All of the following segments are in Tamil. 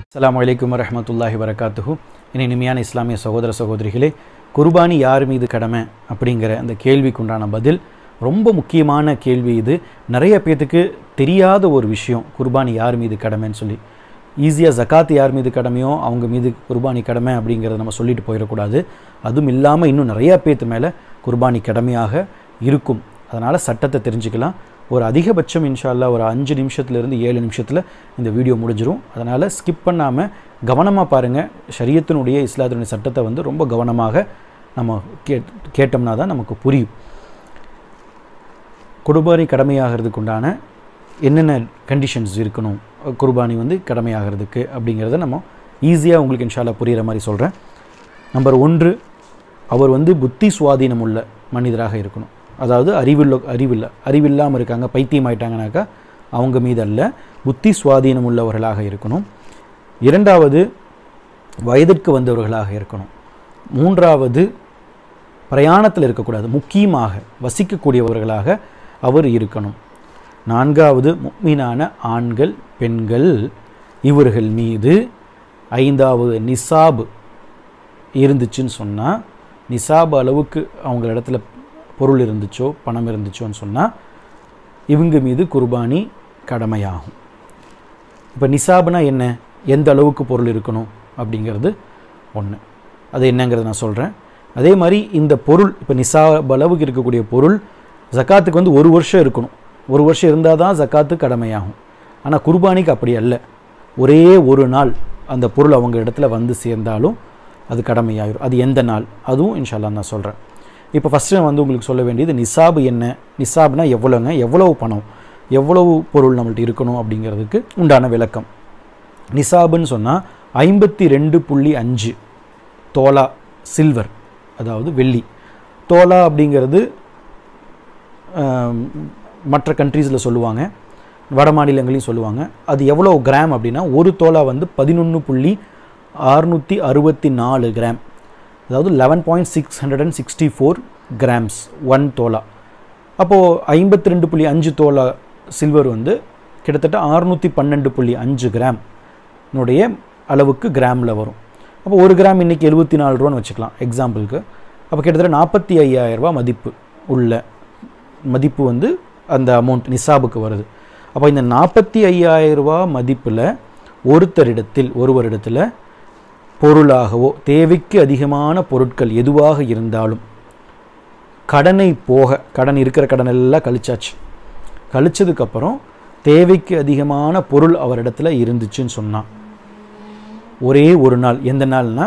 அஸ்ஸலாமு அலைக்கும் வரஹ்மத்துல்லாஹி வரகாத்துஹு என் இனிமையான இஸ்லாமிய சகோதர சகோதரிகளே குர்பானி யார் மீது கடமை அப்படிங்கிற அந்த கேள்விக்குண்டான பதில் ரொம்ப முக்கியமான கேள்வி இது நிறைய பேத்துக்கு தெரியாத ஒரு விஷயம் குர்பானி யார் மீது கடமைன்னு சொல்லி ஈஸியாக ஜகாத் யார் மீது கடமையோ அவங்க மீது குர்பானி கடமை அப்படிங்கிறத நம்ம சொல்லிட்டு போயிடக்கூடாது அதுவும் இல்லாமல் இன்னும் நிறையா பேத்து மேலே குர்பானி கடமையாக இருக்கும் அதனால் சட்டத்தை தெரிஞ்சுக்கலாம் ஒரு அதிகபட்சம் இன்ஷா அல்லாஹ் ஒரு அஞ்சு நிமிஷத்துலேருந்து ஏழு நிமிஷத்தில் இந்த வீடியோ முடிஞ்சிரும் அதனால் ஸ்கிப் பண்ணாமல் கவனமாக பாருங்கள் ஷரியத்தினுடைய இஸ்லாத்தினுடைய சட்டத்தை வந்து ரொம்ப கவனமாக நம்ம கே கேட்டோம்னா தான் நமக்கு புரியும் குர்பானி கடமையாகிறதுக்கு உண்டான என்னென்ன கண்டிஷன்ஸ் இருக்கணும் குர்பானி வந்து கடமையாகிறதுக்கு அப்படிங்கிறத நம்ம ஈஸியாக உங்களுக்கு இன்ஷால்லா புரிகிற மாதிரி சொல்கிறேன் நம்பர் ஒன்று அவர் வந்து புத்தி சுவாதீனம் உள்ள மனிதராக இருக்கணும் அதாவது அறிவுள்ள அறிவில்ல அறிவில்லாமல் இருக்காங்க பைத்தியம் ஆயிட்டாங்கனாக்கா அவங்க மீது அல்ல புத்தி சுவாதீனம் உள்ளவர்களாக இருக்கணும் இரண்டாவது வயதிற்கு வந்தவர்களாக இருக்கணும் மூன்றாவது பிரயாணத்தில் இருக்கக்கூடாது முக்கியமாக வசிக்கக்கூடியவர்களாக அவர் இருக்கணும் நான்காவது முக்மீனான ஆண்கள் பெண்கள் இவர்கள் மீது ஐந்தாவது நிசாப் இருந்துச்சுன்னு சொன்னால் நிசாப் அளவுக்கு அவங்க இடத்துல பொருள் இருந்துச்சோ பணம் இருந்துச்சோன்னு சொன்னால் இவங்க மீது குர்பானி கடமையாகும் இப்போ நிசாப்னா என்ன எந்த அளவுக்கு பொருள் இருக்கணும் அப்படிங்கிறது ஒன்று அது என்னங்கிறத நான் சொல்கிறேன் அதே மாதிரி இந்த பொருள் இப்போ நிசாப் அளவுக்கு இருக்கக்கூடிய பொருள் ஜக்காத்துக்கு வந்து ஒரு வருஷம் இருக்கணும் ஒரு வருஷம் இருந்தால் தான் ஜக்காத்து கடமையாகும் ஆனால் குர்பானிக்கு அப்படி அல்ல ஒரே ஒரு நாள் அந்த பொருள் அவங்க இடத்துல வந்து சேர்ந்தாலும் அது கடமையாயிரும் அது எந்த நாள் அதுவும் இன்ஷால்லா நான் சொல்கிறேன் இப்போ ஃபஸ்ட்டு வந்து உங்களுக்கு சொல்ல வேண்டியது நிசாபு என்ன நிசாப்னா எவ்வளோங்க எவ்வளவு பணம் எவ்வளவு பொருள் நம்மள்ட்ட இருக்கணும் அப்படிங்கிறதுக்கு உண்டான விளக்கம் நிசாபுன்னு சொன்னால் ஐம்பத்தி ரெண்டு புள்ளி அஞ்சு தோலா சில்வர் அதாவது வெள்ளி தோலா அப்படிங்கிறது ஆம், மற்ற கண்ட்ரீஸில் சொல்லுவாங்க வட மாநிலங்களையும் சொல்லுவாங்க அது எவ்வளோ கிராம் அப்படின்னா ஒரு தோலா வந்து பதினொன்று புள்ளி அறுநூற்றி அறுபத்தி நாலு கிராம் அதாவது eleven point six hundred and sixty four grams one tola அப்போது ஐம்பத்தி ரெண்டு புள்ளி அஞ்சு தோலா சில்வர் வந்து கிட்டத்தட்ட அறுநூற்றி பன்னெண்டு புள்ளி அஞ்சு கிராம் னுடைய அளவுக்கு கிராமில் வரும் அப்போ ஒரு கிராம் இன்றைக்கி எழுபத்தி நாலு ரூபான்னு வச்சுக்கலாம் எக்ஸாம்பிளுக்கு அப்போ கிட்டத்தட்ட நாற்பத்தி ஐயாயிரரூபா மதிப்பு உள்ள மதிப்பு வந்து அந்த அமௌண்ட் நிசாபுக்கு வருது அப்போ இந்த நாற்பத்தி ஐயாயிரரூபா மதிப்பில் ஒருத்தரிடத்தில் ஒருவரிடத்தில் பொருளாகவோ தேவைக்கு அதிகமான பொருட்கள் எதுவாக இருந்தாலும் கடனை போக கடன் இருக்கிற கடன் எல்லாம் கழிச்சாச்சு கழிச்சதுக்கப்புறம் தேவைக்கு அதிகமான பொருள் அவரிடத்துல இருந்துச்சுன்னு சொன்னான் ஒரே ஒரு நாள் எந்த நாள்னா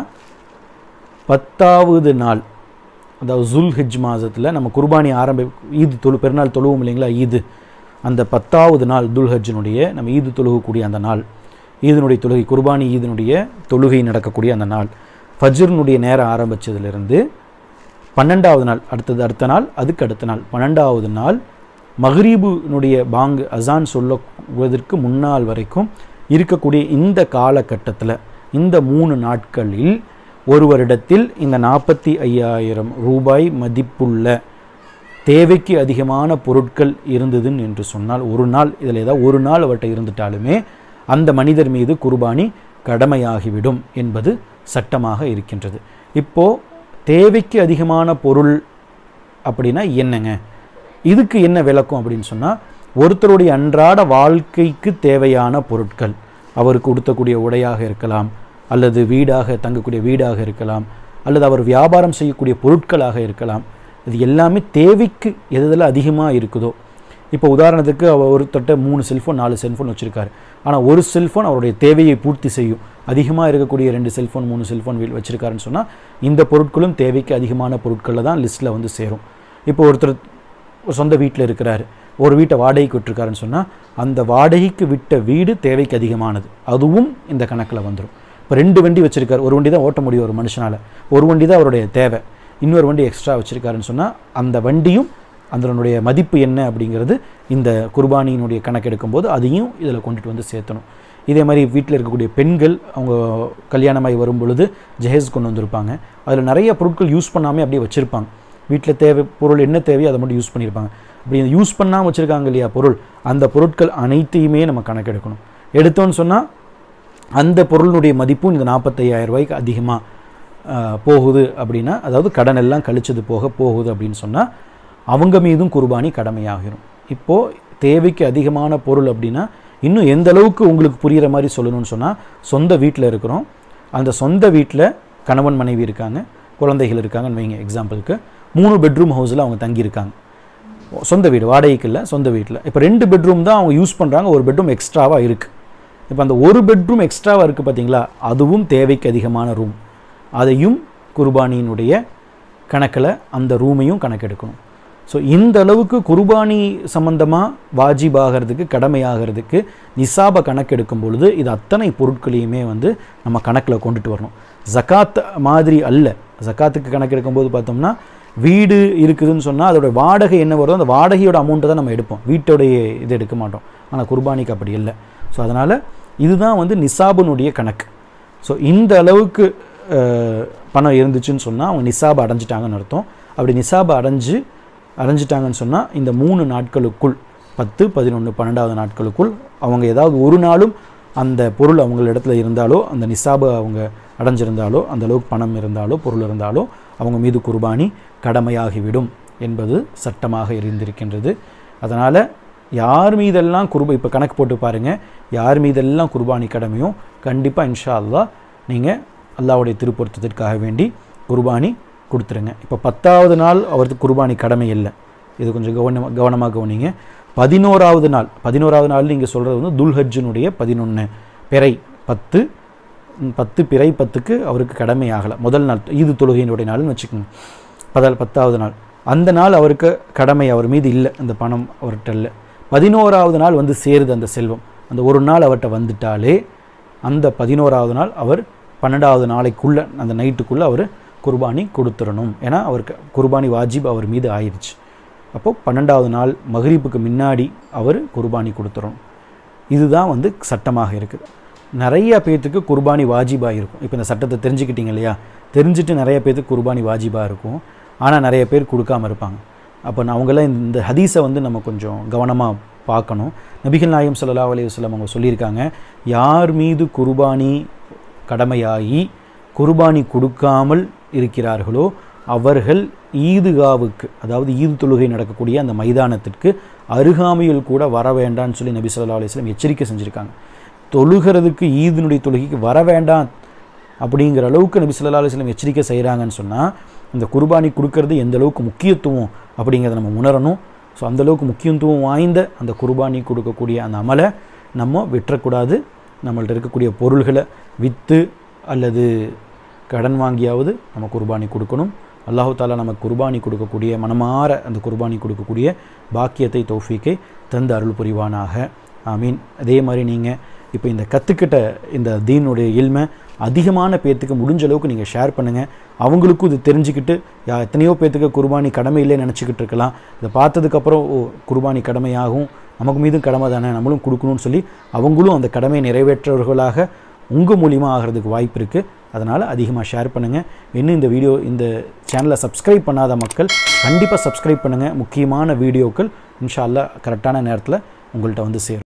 பத்தாவது நாள் அதாவது ஜுல் ஹிஜ் மாதத்தில் நம்ம குர்பானி ஆரம்பி ஈது தொழு பெருநாள் தொழுவோம் இல்லைங்களா ஈது அந்த பத்தாவது நாள் துல் ஹஜ்ஜினுடைய நம்ம ஈது தொழுகக்கூடிய அந்த நாள் ஈதனுடைய தொழுகை குர்பானி ஈதனுடைய தொழுகை நடக்கக்கூடிய அந்த நாள் ஃபஜ்ருனுடைய நேரம் ஆரம்பித்ததுலேருந்து பன்னெண்டாவது நாள் அடுத்தது அடுத்த நாள் அதுக்கு அடுத்த நாள் பன்னெண்டாவது நாள் மஹ்ரீபுனுடைய பாங்கு அசான் சொல்லுவதற்கு முன்னால் வரைக்கும் இருக்கக்கூடிய இந்த காலகட்டத்தில் இந்த மூணு நாட்களில் ஒருவரிடத்தில் இந்த நாற்பத்தி ஐயாயிரம் ரூபாய் மதிப்புள்ள தேவைக்கு அதிகமான பொருட்கள் இருந்ததுன்னு என்று சொன்னால் ஒரு நாள் இதில் ஏதாவது ஒரு நாள் அவர்கிட்ட இருந்துட்டாலுமே அந்த மனிதர் மீது குர்பானி கடமையாகிவிடும் என்பது சட்டமாக இருக்கின்றது இப்போ தேவைக்கு அதிகமான பொருள் அப்படின்னா என்னங்க இதுக்கு என்ன விளக்கம் அப்படின்னு சொன்னால் ஒருத்தருடைய அன்றாட வாழ்க்கைக்கு தேவையான பொருட்கள் அவருக்கு உடுத்தக்கூடிய உடையாக இருக்கலாம் அல்லது வீடாக தங்கக்கூடிய வீடாக இருக்கலாம் அல்லது அவர் வியாபாரம் செய்யக்கூடிய பொருட்களாக இருக்கலாம் இது எல்லாமே தேவைக்கு எது எதில் அதிகமாக இருக்குதோ இப்போ உதாரணத்துக்கு அவர் ஒருத்தட்ட மூணு செல்ஃபோன் நாலு செல்ஃபோன் வச்சுருக்காரு ஆனால் ஒரு செல்ஃபோன் அவருடைய தேவையை பூர்த்தி செய்யும் அதிகமாக இருக்கக்கூடிய ரெண்டு செல்ஃபோன் மூணு செல்ஃபோன் வச்சுருக்காருன்னு சொன்னால் இந்த பொருட்களும் தேவைக்கு அதிகமான பொருட்களில் தான் லிஸ்ட்டில் வந்து சேரும் இப்போ ஒருத்தர் ஒரு சொந்த வீட்டில் இருக்கிறாரு ஒரு வீட்டை வாடகைக்கு விட்டுருக்காருன்னு சொன்னால் அந்த வாடகைக்கு விட்ட வீடு தேவைக்கு அதிகமானது அதுவும் இந்த கணக்கில் வந்துடும் இப்போ ரெண்டு வண்டி வச்சுருக்காரு ஒரு வண்டி தான் ஓட்ட முடியும் ஒரு மனுஷனால் ஒரு வண்டி தான் அவருடைய தேவை இன்னொரு வண்டி எக்ஸ்ட்ரா வச்சுருக்காருன்னு சொன்னால் அந்த வண்டியும் அதனுடைய மதிப்பு என்ன அப்படிங்கிறது இந்த குர்பானியினுடைய கணக்கெடுக்கும்போது அதையும் இதில் கொண்டுட்டு வந்து சேர்த்தணும் இதே மாதிரி வீட்டில் இருக்கக்கூடிய பெண்கள் அவங்க கல்யாணமாகி வரும் பொழுது ஜஹேஸ் கொண்டு வந்திருப்பாங்க அதில் நிறைய பொருட்கள் யூஸ் பண்ணாமல் அப்படியே வச்சுருப்பாங்க வீட்டில் தேவை பொருள் என்ன தேவையோ அதை மட்டும் யூஸ் பண்ணியிருப்பாங்க அப்படி யூஸ் பண்ணாமல் வச்சுருக்காங்க இல்லையா பொருள் அந்த பொருட்கள் அனைத்தையுமே நம்ம கணக்கெடுக்கணும் எடுத்தோன்னு சொன்னால் அந்த பொருளினுடைய மதிப்பும் இந்த நாற்பத்தையாயிரம் ரூபாய்க்கு அதிகமாக போகுது அப்படின்னா அதாவது கடன் எல்லாம் கழிச்சது போக போகுது அப்படின்னு சொன்னால் அவங்க மீதும் குர்பானி கடமையாகிரும் இப்போது தேவைக்கு அதிகமான பொருள் அப்படின்னா இன்னும் எந்த அளவுக்கு உங்களுக்கு புரிகிற மாதிரி சொல்லணும்னு சொன்னால் சொந்த வீட்டில் இருக்கிறோம் அந்த சொந்த வீட்டில் கணவன் மனைவி இருக்காங்க குழந்தைகள் இருக்காங்கன்னு வைங்க எக்ஸாம்பிளுக்கு மூணு பெட்ரூம் ஹவுஸில் அவங்க தங்கியிருக்காங்க சொந்த வீடு வாடகைக்கு இல்லை சொந்த வீட்டில் இப்போ ரெண்டு பெட்ரூம் தான் அவங்க யூஸ் பண்ணுறாங்க ஒரு பெட்ரூம் எக்ஸ்ட்ராவாக இருக்குது இப்போ அந்த ஒரு பெட்ரூம் எக்ஸ்ட்ராவாக இருக்குது பார்த்தீங்களா அதுவும் தேவைக்கு அதிகமான ரூம் அதையும் குர்பானியினுடைய கணக்கில் அந்த ரூமையும் கணக்கெடுக்கணும் ஸோ இந்த அளவுக்கு குர்பானி சம்பந்தமாக வாஜிப் ஆகிறதுக்கு கடமையாகிறதுக்கு நிசாபை கணக்கெடுக்கும் பொழுது இது அத்தனை பொருட்களையுமே வந்து நம்ம கணக்கில் கொண்டுட்டு வரணும் ஜகாத் மாதிரி அல்ல ஜகாத்துக்கு கணக்கெடுக்கும் போது பார்த்தோம்னா வீடு இருக்குதுன்னு சொன்னால் அதோட வாடகை என்ன வருதோ அந்த வாடகையோட அமௌண்ட்டை தான் நம்ம எடுப்போம் வீட்டோடைய இது எடுக்க மாட்டோம் ஆனால் குர்பானிக்கு அப்படி இல்லை ஸோ அதனால் இதுதான் வந்து நிசாபுனுடைய கணக்கு ஸோ இந்த அளவுக்கு அஹ், பணம் இருந்துச்சுன்னு சொன்னால் அவங்க நிசாபை அடைஞ்சிட்டாங்கன்னு அர்த்தம் அப்படி நிசாபை அடைஞ்சு அடைஞ்சிட்டாங்கன்னு சொன்னால் இந்த மூணு நாட்களுக்குள் பத்து பதினொன்று பன்னெண்டாவது நாட்களுக்குள் அவங்க ஏதாவது ஒரு நாளும் அந்த பொருள் அவங்கள இடத்துல இருந்தாலோ அந்த நிசாபை அவங்க அடைஞ்சிருந்தாலோ அந்த அளவுக்கு பணம் இருந்தாலோ பொருள் இருந்தாலோ அவங்க மீது குர்பானி கடமையாகிவிடும் என்பது சட்டமாக இருந்திருக்கின்றது அதனால் யார் மீதெல்லாம் குர்பா இப்போ கணக்கு போட்டு பாருங்கள் யார் மீதெல்லாம் குர்பானி கடமையோ கண்டிப்பாக இன்ஷா அல்லாஹ் நீங்கள் அல்லாஹ்வுடைய திருப்பொருத்தத்திற்காக வேண்டி குர்பானி கொடுத்துருங்க இப்போ பத்தாவது நாள் அவருக்கு குர்பானி கடமை இல்லை இது கொஞ்சம் கவனமாக கவனமாக கவனிங்க பதினோராவது நாள் பதினோராவது நாள் நீங்கள் சொல்கிறது வந்து துல்ஹஜ்ஜினுடைய பதினொன்று பிறை பத்து ம், பத்து பிறை பத்துக்கு அவருக்கு கடமை ஆகலை முதல் நாள் ஈது தொழுகையினுடைய நாள்னு வச்சுக்கோங்க பதால் பத்தாவது நாள் அந்த நாள் அவருக்கு கடமை அவர் மீது இல்லை அந்த பணம் அவர்கிட்ட இல்லை பதினோராவது நாள் வந்து சேருது அந்த செல்வம் அந்த ஒரு நாள் அவர்கிட்ட வந்துட்டாலே அந்த பதினோராவது நாள் அவர் பன்னெண்டாவது நாளைக்குள்ளே அந்த நைட்டுக்குள்ளே அவர் குர்பானி கொடுத்துடணும் ஏன்னா அவருக்கு குர்பானி வாஜிப் அவர் மீது ஆயிடுச்சு அப்போது பன்னெண்டாவது நாள் மகரிப்புக்கு முன்னாடி அவர் குர்பானி கொடுத்துடணும் இதுதான் வந்து சட்டமாக இருக்குது நிறைய பேர்த்துக்கு குர்பானி வாஜிபாக இருக்கும் இப்போ இந்த சட்டத்தை தெரிஞ்சுக்கிட்டீங்க இல்லையா தெரிஞ்சுட்டு நிறைய பேர்த்துக்கு குர்பானி வாஜிபாக இருக்கும் ஆனால் நிறைய பேர் கொடுக்காம இருப்பாங்க அப்போ நான் அவங்களாம் இந்த ஹதீஸை வந்து நம்ம கொஞ்சம் கவனமாக பார்க்கணும் நபிகள் நாயம் ஸல்லல்லாஹு அலைஹி வஸல்லம் அவங்க சொல்லியிருக்காங்க யார் மீது குர்பானி கடமையாகி குர்பானி கொடுக்காமல் இருக்கிறார்களோ அவர்கள் ஈதுகாவுக்கு அதாவது ஈது தொழுகை நடக்கக்கூடிய அந்த மைதானத்திற்கு அருகாமையில் கூட வர வேண்டாம்னு சொல்லி நபி ஸல்லல்லாஹு அலைஹி வஸல்லம் எச்சரிக்கை செஞ்சுருக்காங்க தொழுகிறதுக்கு ஈதினுடைய தொழுகைக்கு வர வேண்டாம் அப்படிங்கிற அளவுக்கு நபி ஸல்லல்லாஹு அலைஹி வஸல்லம் எச்சரிக்கை செய்கிறாங்கன்னு சொன்னால் இந்த குர்பானி கொடுக்கறது எந்த அளவுக்கு முக்கியத்துவம் அப்படிங்கிறத நம்ம உணரணும் ஸோ அந்த அளவுக்கு முக்கியத்துவம் வாய்ந்த அந்த குர்பானி கொடுக்கக்கூடிய அந்த அமலை நம்ம விட்டுறக்கூடாது நம்மள்ட்ட இருக்கக்கூடிய பொருள்களை விற்று அல்லது கடன் வாங்கியாவது நம்ம குர்பானி கொடுக்கணும் அல்லாஹு தாலா நமக்கு குர்பானி கொடுக்கக்கூடிய மனமாற அந்த குர்பானி கொடுக்கக்கூடிய பாக்கியத்தை தௌஃபீக்கை தந்து அருள் புரிவானாக ஆமீன் அதே மாதிரி நீங்கள் இப்போ இந்த கற்றுக்கிட்ட இந்த தீனுடைய இல்மை அதிகமான பேர்த்துக்கு முடிஞ்ச அளவுக்கு நீங்கள் ஷேர் பண்ணுங்கள் அவங்களுக்கும் இது தெரிஞ்சுக்கிட்டு யா எத்தனையோ பேர்த்துக்கு குர்பானி கடமை இல்லைன்னு நினச்சிக்கிட்டு இருக்கலாம் இதை பார்த்ததுக்கப்புறம் ஓ குர்பானி கடமையாகும் நமக்கு மீதும் கடமை தானே நம்மளும் கொடுக்கணும்னு சொல்லி அவங்களும் அந்த கடமையை நிறைவேற்றவர்களாக உங்கள் மூலிமா ஆகிறதுக்கு வாய்ப்பு இருக்குது அதனால் அதிகமாக ஷேர் பண்ணுங்கள் இன்னும் இந்த வீடியோ இந்த சேனலை சப்ஸ்கிரைப் பண்ணாத மக்கள் கண்டிப்பாக சப்ஸ்கிரைப் பண்ணுங்கள் முக்கியமான வீடியோக்கள் இன்ஷா அல்லாஹ் கரெக்டான நேரத்தில் உங்கள்கிட்ட வந்து சேரும்